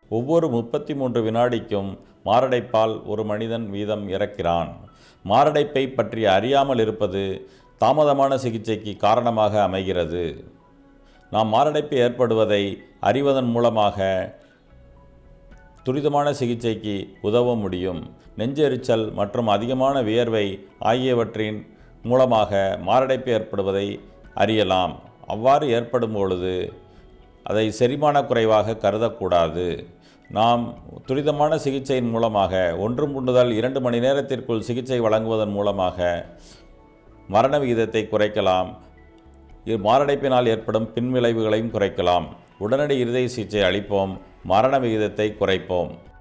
ஒவ்வொரு முப்பத்தி மூன்று வினாடிக்கும் மாரடைப்பால் ஒரு மனிதன் வீதம் இறக்கிறான் மாரடைப்பை பற்றி அறியாமல் இருப்பது தாமதமான சிகிச்சைக்கு காரணமாக அமைகிறது நாம் மாரடைப்பு ஏற்படுவதை அறிவதன் மூலமாக துரிதமான சிகிச்சைக்கு உதவ முடியும் நெஞ்செரிச்சல் மற்றும் அதிகமான வியர்வை ஆகியவற்றின் மூலமாக மாரடைப்பு ஏற்படுவதை அறியலாம் அவ்வாறு ஏற்படும் பொழுது அதை செரிமான குறைவாக கருதக்கூடாது நாம் துரிதமான சிகிச்சையின் மூலமாக ஒன்று முதல் இரண்டு மணி நேரத்திற்குள் சிகிச்சை வழங்குவதன் மூலமாக மரண விகிதத்தை குறைக்கலாம் இ- மாரடைப்பினால் ஏற்படும் பின்விளைவுகளையும் குறைக்கலாம் உடனடி இருதய சிகிச்சை அளிப்போம் மரண விகிதத்தை குறைப்போம்